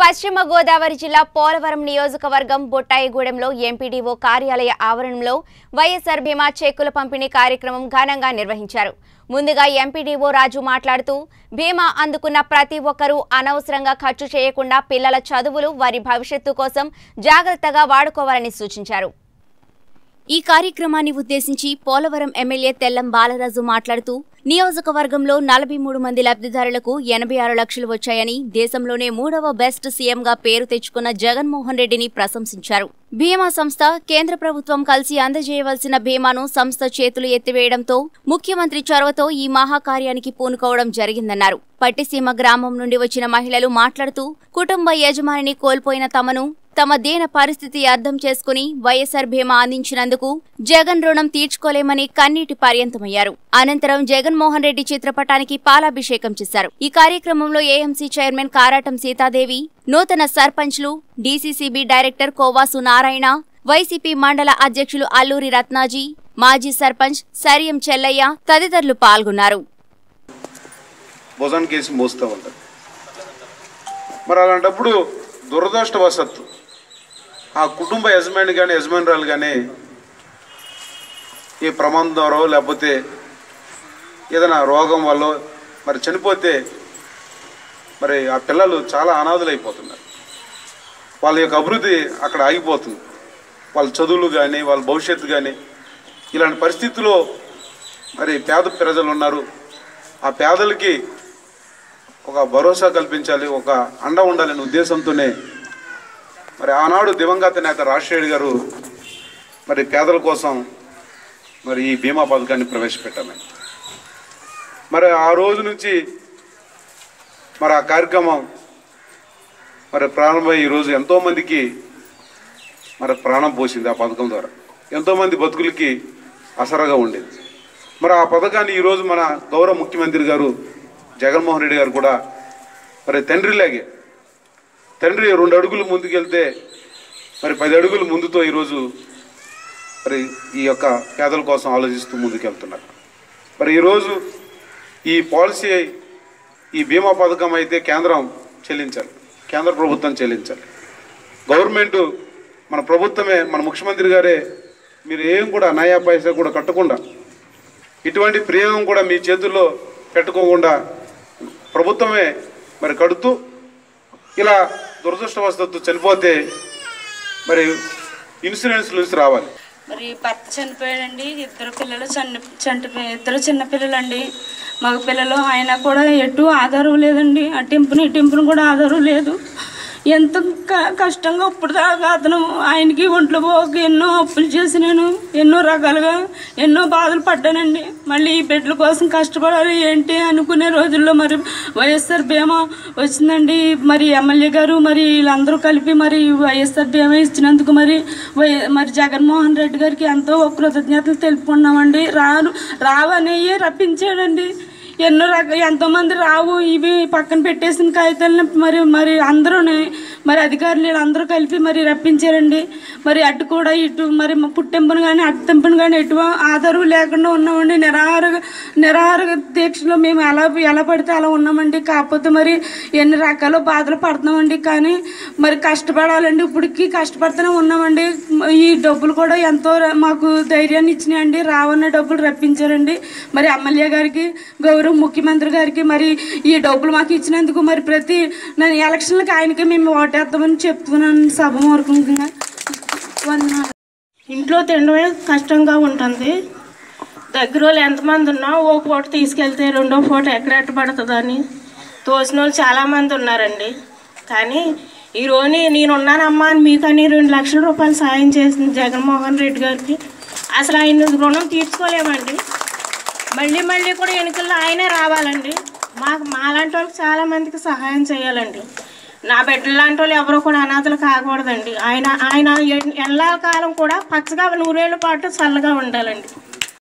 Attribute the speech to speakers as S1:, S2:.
S1: పశ్చిమ గోదావరి జిల్లా పోలవరం నియోజకవర్గం బొట్టాయిగూడెంలో ఎంపీడీఓ కార్యాలయ ఆవరణంలో వైఎస్ఆర్ బీమా చెక్కుల పంపిణీ కార్యక్రమం ఘనంగా నిర్వహించారు ముందుగా ఎంపీడీఓ రాజు మాట్లాడుతూ బీమా అందుకున్న ప్రతి ఒక్కరూ అనవసరంగా ఖర్చు చేయకుండా పిల్లల చదువులు వారి భవిష్యత్తు కోసం జాగ్రత్తగా వాడుకోవాలని సూచించారు ఈ కార్యక్రమాన్ని ఉద్దేశించి పోలవరం ఎమ్మెల్యే తెల్లం బాలరాజు మాట్లాడుతూ నియోజకవర్గంలో నలభై మూడు మంది లబ్ధిదారులకు ఎనభై ఆరు లక్షలు వచ్చాయని దేశంలోనే మూడవ బెస్ట్ సీఎంగా పేరు తెచ్చుకున్న జగన్మోహన్ రెడ్డిని ప్రశంసించారు బీమా సంస్థ కేంద్ర ప్రభుత్వం కలిసి అందజేయవలసిన బీమాను సంస్థ చేతులు ఎత్తివేయడంతో ముఖ్యమంత్రి చొరవతో ఈ మహాకార్యానికి పూనుకోవడం జరిగిందన్నారు పట్టిసీమ గ్రామం నుండి వచ్చిన మహిళలు మాట్లాడుతూ కుటుంబ యజమానిని కోల్పోయిన తమను తమ దీన పరిస్థితి అర్థం చేసుకుని వైఎస్ఆర్ బీమా అందించినందుకు జగన్ రుణం తీర్చుకోలేమని కన్నీటి పర్యంతమయ్యారు అనంతరం జగన్మోహన్ రెడ్డి చిత్రపటానికి పాలాభిషేకం చేశారు ఈ కార్యక్రమంలో ఏఎంసీ చైర్మన్ కారాటం సీతాదేవి నూతన సర్పంచ్లు DCCB director Kovasu Narayana YCP మండల అధ్యక్షులు అల్లూరి రత్నాజీ మాజీ సర్పంచ్ సరియం చెల్లయ్య తదితరులు పాల్గొన్నారు
S2: భుజానికి వేసి మోస్తూ ఉంటారు మరి అలాంటప్పుడు దురదృష్టవశత్తు ఆ కుటుంబ యజమాని కానీ యజమానురాలు కానీ ఏ ప్రమాదం ద్వారా లేకపోతే ఏదైనా రోగం వల్ల మరి చనిపోతే మరి ఆ పిల్లలు చాలా అనాథులు అయిపోతున్నారు వాళ్ళ యొక్క అభివృద్ధి అక్కడ ఆగిపోతుంది వాళ్ళ చదువులు కానీ వాళ్ళ భవిష్యత్తు కానీ ఇలాంటి పరిస్థితుల్లో మరి పేద ప్రజలు ఉన్నారు ఆ పేదలకి ఒక భరోసా కల్పించాలి ఒక అండ ఉండాలనే ఉద్దేశంతోనే మరి ఆనాడు దివంగత నేత రాజశేఖర్ గారు మరి పేదల కోసం మరి ఈ బీమా పథకాన్ని ప్రవేశపెట్టామని మరి ఆ రోజు నుంచి మరి ఆ కార్యక్రమం మరి ప్రారంభమై ఈరోజు ఎంతోమందికి మరి ప్రాణం పోసింది ఆ పథకం ద్వారా ఎంతోమంది బతుకులకి అసరగా ఉండేది మరి ఆ పథకాన్ని ఈరోజు మన గౌరవ ముఖ్యమంత్రి గారు జగన్మోహన్ రెడ్డి గారు కూడా మరి తండ్రిలాగే తండ్రి రెండు అడుగులు ముందుకెళ్తే మరి పది అడుగులు ముందుతో ఈరోజు మరి ఈ యొక్క పేదల కోసం ఆలోచిస్తూ ముందుకెళ్తున్నారు మరి ఈరోజు ఈ పాలసీ ఈ బీమా పథకం అయితే కేంద్రం చెల్లించాలి కేంద్ర ప్రభుత్వం చెల్లించాలి గవర్నమెంట్ మన ప్రభుత్వమే మన ముఖ్యమంత్రి గారే మీరు ఏం కూడా నయా పైసా కూడా కట్టకుండా ఇటువంటి ప్రియం కూడా మీ చేతుల్లో పెట్టుకోకుండా ప్రభుత్వమే మరి కడుతూ ఇలా దురదృష్టవశాత్తు చనిపోతే మరి ఇన్సూరెన్స్ నుంచి రావాలి
S3: మరి భర్త చనిపోయాడండి ఇద్దరు పిల్లలు చని చనిపోయి ఇద్దరు చిన్న పిల్లలండి మగ పిల్లలు ఆయన కూడా ఎటు ఆధారం లేదండి ఆ టెంపుని ఈ టెంపుని కూడా ఆధారం లేదు ఎంత క- కష్టంగా ఇప్పుడు దాకా అతను ఆయనకి ఒంట్లో పోక ఎన్నో అప్పులు చేసి నేను ఎన్నో రకాలుగా ఎన్నో బాధలు పడ్డానండి మళ్ళీ ఈ బిడ్డల కోసం కష్టపడాలి ఏంటి అనుకునే రోజుల్లో మరి వైఎస్ఆర్ బీమా వచ్చిందండి మరి ఎమ్మెల్యే గారు మరి వీళ్ళందరూ కలిపి మరి వైఎస్ఆర్ బీమా ఇచ్చినందుకు మరి వై మరి జగన్మోహన్ రెడ్డి గారికి ఎంతో కృతజ్ఞతలు తెలుపుకున్నామండి రాను రావనేయే రప్పించాడండి ఎన్నో రక ఎంతోమంది రావు ఇవి పక్కన పెట్టేసిన కాగితాలను మరి మరి అందరూని మరి అధికారులు వీళ్ళందరూ కలిపి మరి రప్పించారండి మరి అటు కూడా ఇటు మరి మా పుట్టెంపును కానీ అటు తెంపును కానీ ఎటు ఆధారం లేకుండా ఉన్నామండి నిరాహార నిరాహార దీక్షలో మేము ఎలా ఎలా పడితే అలా ఉన్నామండి కాకపోతే మరి ఎన్ని రకాల బాధలు పడుతున్నామండి కానీ మరి కష్టపడాలండి ఇప్పటికి కష్టపడుతూనే ఉన్నామండి ఈ డబ్బులు కూడా ఎంతో ర- మాకు ధైర్యాన్ని ఇచ్చినాయండి రావన్న డబ్బులు రప్పించారండి మరి ఎమ్మెల్యే గారికి గౌరవ ముఖ్యమంత్రి గారికి మరి ఈ డబ్బులు మాకు ఇచ్చినందుకు మరి ప్రతి నేను ఎలక్షన్లకు ఆయనకే మేము ఓటేస్తామని చెప్తున్నాను సభమూర్ఖంగా వందనాలు
S4: ఇంట్లో తినడమే కష్టంగా ఉంటుంది దగ్గర వాళ్ళు ఎంతమంది ఉన్నా ఓ పూట తీసుకెళ్తే రెండో పూట ఎక్కడ పడుతుందని తోసిన వాళ్ళు చాలామంది ఉన్నారండి కానీ ఈ రోజు నేను ఉన్నానమ్మా అని మీకని రెండు లక్షల రూపాయలు సాయం చేసింది జగన్మోహన్ రెడ్డి గారికి అసలు ఆయన రుణం తీర్చుకోలేమండి మళ్ళీ మళ్ళీ కూడా ఎన్నికల్లో ఆయనే రావాలండి మాకు మాలాంటి వాళ్ళకి చాలామందికి సహాయం చేయాలండి నా బిడ్డల లాంటి వాళ్ళు ఎవరు కూడా అనాథలు కాకూడదండి ఆయన ఆయన ఎన్- ఎల్లా కాలం కూడా పచ్చగా నూరేళ్ళ పాటు చల్లగా ఉండాలండి